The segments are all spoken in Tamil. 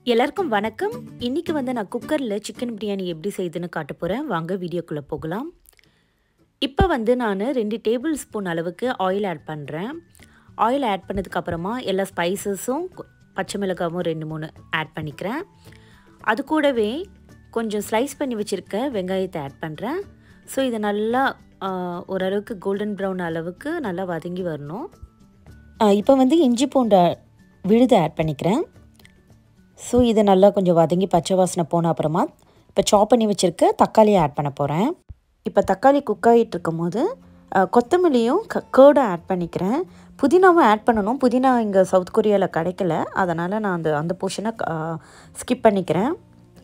எல்லாருக்கும் வணக்கம் இன்றைக்கி வந்து நான் குக்கரில் சிக்கன் பிரியாணி எப்படி செய்யுதுன்னு காட்ட போகிறேன் வாங்க வீடியோக்குள்ளே போகலாம் இப்போ வந்து நான் ரெண்டு டேபிள் ஸ்பூன் அளவுக்கு ஆயில் ஆட் பண்ணுறேன் ஆயில் ஆட் பண்ணதுக்கப்புறமா எல்லா ஸ்பைசஸும் பச்சை மிளகாவும் ரெண்டு மூணு ஆட் பண்ணிக்கிறேன் அது கூடவே கொஞ்சம் ஸ்லைஸ் பண்ணி வச்சுருக்க வெங்காயத்தை ஆட் பண்ணுறேன் ஸோ இது நல்லா ஓரளவுக்கு கோல்டன் ப்ரௌன் அளவுக்கு நல்லா வதங்கி வரணும் இப்போ வந்து இஞ்சி பூண்டை விழுதை ஆட் பண்ணிக்கிறேன் ஸோ இது நல்லா கொஞ்சம் வதங்கி பச்சை வாசனை போன அப்புறமா இப்போ சாப் பண்ணி வச்சுருக்க தக்காளியை ஆட் பண்ண போகிறேன் இப்போ தக்காளி குக் ஆகிட்டு இருக்கும் போது கொத்தமல்லியும் க கேர்டும் ஆட் பண்ணிக்கிறேன் புதினாவும் ஆட் பண்ணணும் புதினா இங்கே சவுத் கொரியாவில் கிடைக்கல அதனால் நான் அந்த அந்த போர்ஷனை ஸ்கிப் பண்ணிக்கிறேன்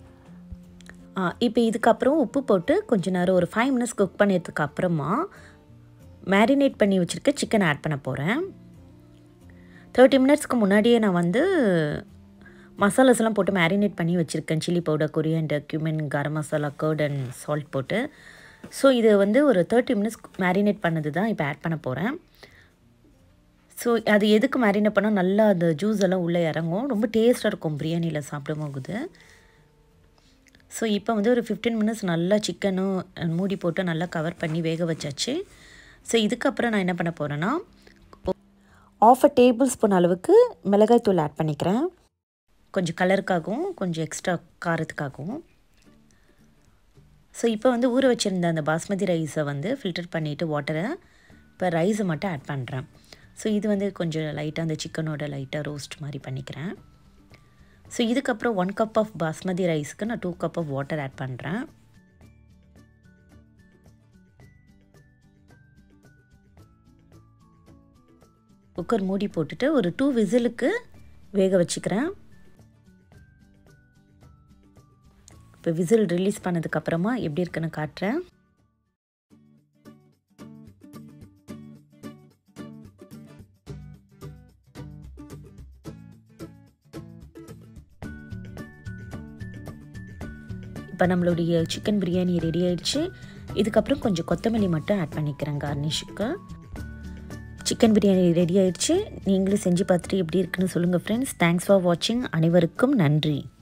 இப்போ இதுக்கப்புறம் உப்பு போட்டு கொஞ்ச நேரம் ஒரு ஃபைவ் மினிட்ஸ் குக் பண்ணதுக்கு அப்புறமா மேரினேட் பண்ணி வச்சுருக்க சிக்கன் ஆட் பண்ண போகிறேன் தேர்ட்டி மினிட்ஸ்க்கு முன்னாடியே நான் வந்து மசாலாஸ்லாம் போட்டு மேரினேட் பண்ணி வச்சுருக்கேன் chilli powder coriander cumin garam masala curd and salt போட்டு ஸோ இது வந்து ஒரு தேர்ட்டி மினிட்ஸ் மேரினேட் பண்ணது தான் இப்போ ஆட் பண்ண போகிறேன் ஸோ அது எதுக்கு மேரினேட் பண்ணால் நல்லா அந்த ஜூஸ் எல்லாம் உள்ளே இறங்கும் ரொம்ப டேஸ்ட்டாக இருக்கும் பிரியாணியில் சாப்பிடும் போகுது ஸோ இப்போ வந்து ஒரு ஃபிஃப்டீன் மினிட்ஸ் நல்லா சிக்கனும் மூடி போட்டு நல்லா கவர் பண்ணி வேக வச்சாச்சு ஸோ இதுக்கப்புறம் நான் என்ன பண்ண போகிறேன்னா ஆஃப் அ டேபிள் ஸ்பூன் அளவுக்கு மிளகாய் தூள் ஆட் பண்ணிக்கிறேன் கொஞ்சம் கலருக்காகவும் கொஞ்சம் எக்ஸ்ட்ரா காரத்துக்காகவும் ஸோ இப்போ வந்து ஊற வச்சுருந்த அந்த பாஸ்மதி ரைஸை வந்து ஃபில்டர் பண்ணிவிட்டு வாட்டரை இப்போ ரைஸை மட்டும் ஆட் பண்ணுறேன் ஸோ இது வந்து கொஞ்சம் லைட்டாக அந்த சிக்கனோட லைட்டாக ரோஸ்ட் மாதிரி பண்ணிக்கிறேன் ஸோ இதுக்கப்புறம் ஒன் கப் ஆஃப் பாஸ்மதி ரைஸ்க்கு நான் two cup of water add பண்ணுறேன் குக்கர் மூடி போட்டுட்டு ஒரு டூ விசிலுக்கு வேக வச்சுக்கிறேன் இப்போ விசில் ரிலீஸ் பண்ணதுக்கப்புறமா எப்படி இருக்குன்னு காட்டுறேன் இப்போ நம்மளுடைய சிக்கன் பிரியாணி ரெடி ஆயிடுச்சு இதுக்கப்புறம் கொஞ்சம் கொத்தமல்லி மட்டும் ஆட் பண்ணிக்கிறேன் கார்னிஷுக்கு சிக்கன் பிரியாணி ரெடி ஆயிடுச்சு நீங்களும் செஞ்சு பார்த்துட்டு எப்படி இருக்குன்னு சொல்லுங்கள் ஃப்ரெண்ட்ஸ் தேங்க்ஸ் ஃபார் வாட்சிங் அனைவருக்கும் நன்றி